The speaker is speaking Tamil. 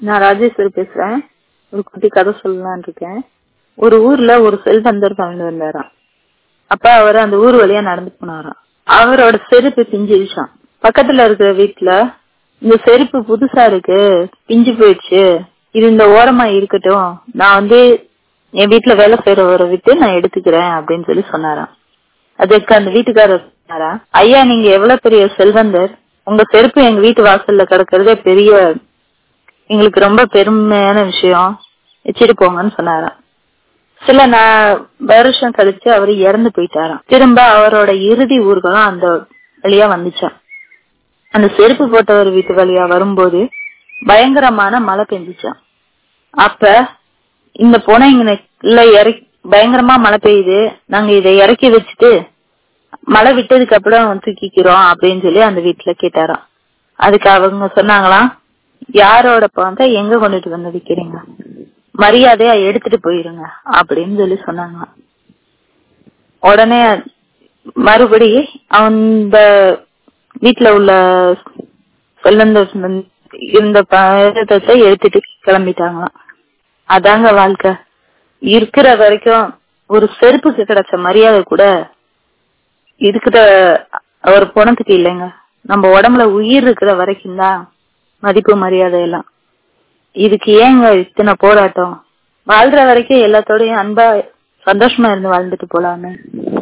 நான் ராஜேஸ்வரி பேசுறேன் ஒரு குட்டி கதை சொல்லலாம்னு இருக்கேன் ஒரு ஊர்ல ஒரு செல்வந்தர் வாழ்ந்து வந்தாராம் அப்ப அவர் அந்த ஊர் வழியா நடந்து போனாராம் அவரோட செருப்பு பிஞ்சிருச்சான் பக்கத்துல இருக்கிற வீட்டுல இந்த செருப்பு புதுசா இருக்கு பிஞ்சு போயிடுச்சு இது இந்த ஓரமா இருக்கட்டும் நான் வந்து என் வீட்டுல வேலை செய்யறவரை விட்டு நான் எடுத்துக்கிறேன் அப்படின்னு சொல்லி சொன்னாராம் அதுக்கு அந்த வீட்டுக்காரர் சொன்னாரா ஐயா நீங்க எவ்வளவு பெரிய செல்வந்தர் உங்க செருப்பு எங்க வீட்டு வாசல்ல கிடக்கிறதே பெரிய எங்களுக்கு ரொம்ப பெருமையான விஷயம் வச்சுட்டு போங்கன்னு சொன்னாராம் சில நான் வருஷம் கழிச்சு அவர் இறந்து போயிட்டாராம் திரும்ப அவரோட இறுதி ஊர்வலம் அந்த வழியா வந்துச்சான் அந்த செருப்பு போட்டவர் வீட்டு வழியா வரும்போது பயங்கரமான மழை பெஞ்சிச்சான் அப்ப இந்த பொணை இல்ல இறக்கி பயங்கரமா மழை பெய்யுது நாங்க இதை இறக்கி வச்சுட்டு மழை விட்டதுக்கு அப்புறம் தூக்கிக்கிறோம் அப்படின்னு சொல்லி அந்த வீட்டுல கேட்டாராம் அதுக்கு அவங்க சொன்னாங்களாம் யாரோட பணத்தை எங்க கொண்டுட்டு வந்து விக்கிறீங்க மரியாதையா எடுத்துட்டு போயிருங்க அப்படின்னு சொல்லி சொன்னாங்க உடனே மறுபடி அந்த வீட்டுல உள்ள செல்வந்த இருந்த பழத்தை எடுத்துட்டு கிளம்பிட்டாங்களாம் அதாங்க வாழ்க்கை இருக்கிற வரைக்கும் ஒரு செருப்புக்கு கிடைச்ச மரியாதை கூட இருக்கிற ஒரு பணத்துக்கு இல்லைங்க நம்ம உடம்புல உயிர் இருக்கிற வரைக்கும் தான் மதிப்பு மரியாதை எல்லாம் இதுக்கு ஏங்க இத்தனை போராட்டம் வாழ்ற வரைக்கும் எல்லாத்தோடையும் அன்பா சந்தோஷமா இருந்து வாழ்ந்துட்டு போலாமே